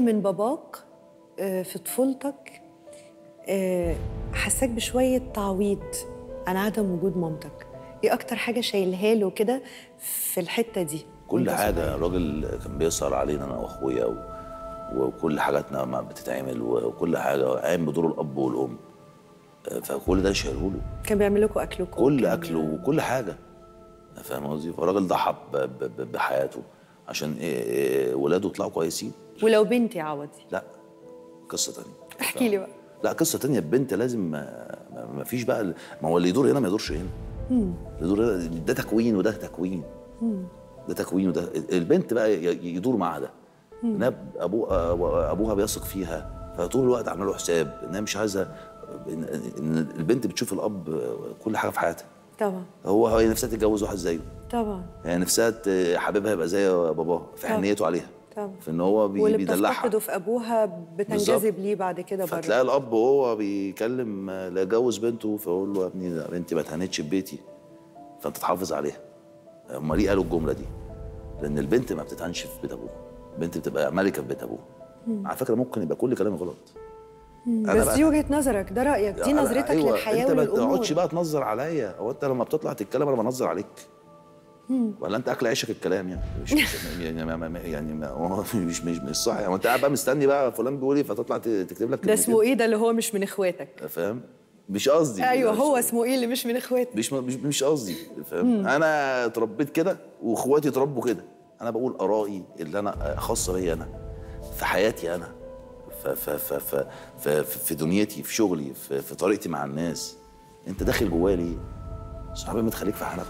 من باباك آه، في طفولتك آه، حساك بشويه تعويض عن عدم وجود مامتك ايه اكتر حاجه شايلها له كده في الحته دي كل وانت حاجه صغير؟ الراجل كان بيسهر علينا انا واخويا و... وكل حاجاتنا ما بتتعمل وكل حاجه قايم بدور الاب والام آه، فكل ده شايله له كان بيعمل لكم اكلكم كل كان اكله وكل حاجه فاهم قصدي فالراجل ضحى ب- ب- ب- بحياته عشان إيه إيه ولاده يطلعوا كويسين ولو بنتي عوضي لا قصه تانية احكي لي بقى لا قصه تانية البنت لازم ما, ما- ما فيش بقى ما هو اللي يدور هنا ما يدورش هنا اللي يدور هنا ده تكوين وده تكوين ده تكوين وده البنت بقى ي- يدور معاها ده انها ابوه ابوها بيثق فيها فطول الوقت عامله له حساب انها مش عايزه ان إن البنت بتشوف الاب كل حاجه في حياتها طبعا هو هي نفسها تتجوز واحد زيه طبعا هي نفسها ت- حبيبها يبقى زي باباها في طبعا. حنيته عليها طبعا في ان هو بي واللي بيدلعها بتفتقده في ابوها بتنجذب ليه بعد كده فتلاقي برضه الاب وهو بيكلم لا يجوز بنته فيقول له يا ابني ده بنتي ما اتهنتش في بيتي فانت تحافظ عليها هم ليه قالوا الجمله دي؟ لان البنت ما بتتهنش في بيت ابوها البنت بتبقى ملكه في بيت ابوها على فكره ممكن يبقى كل كلامي غلط أنا بس بقى- دي وجهه نظرك ده رايك دي أنا- نظرتك أيوة، للحياه انت ما وللامور تقعدش بقى تنظر عليا هو انت لما بتطلع تتكلم انا بنظر عليك ولا انت اكل عيشك الكلام يعني مش مش يعني ما ما يعني ما هو مش مش مش صح يعني انت قاعد بقى مستني بقى فلان بيقول ايه فتطلع ت- تكتب لك ده اسمه ايه ده اللي هو مش من اخواتك فاهم مش قصدي ايوه مش- هو اسمه ايه اللي مش من اخواتك مش مش مش قصدي فاهم انا اتربيت كده واخواتي اتربوا كده انا بقول ارائي اللي انا خاصه بيا انا في حياتي انا ف ف ف ف ف في دنيتي في شغلي في, في طريقتي مع الناس انت داخل جوايا ليه؟ صاحبي ما تخليك في حالك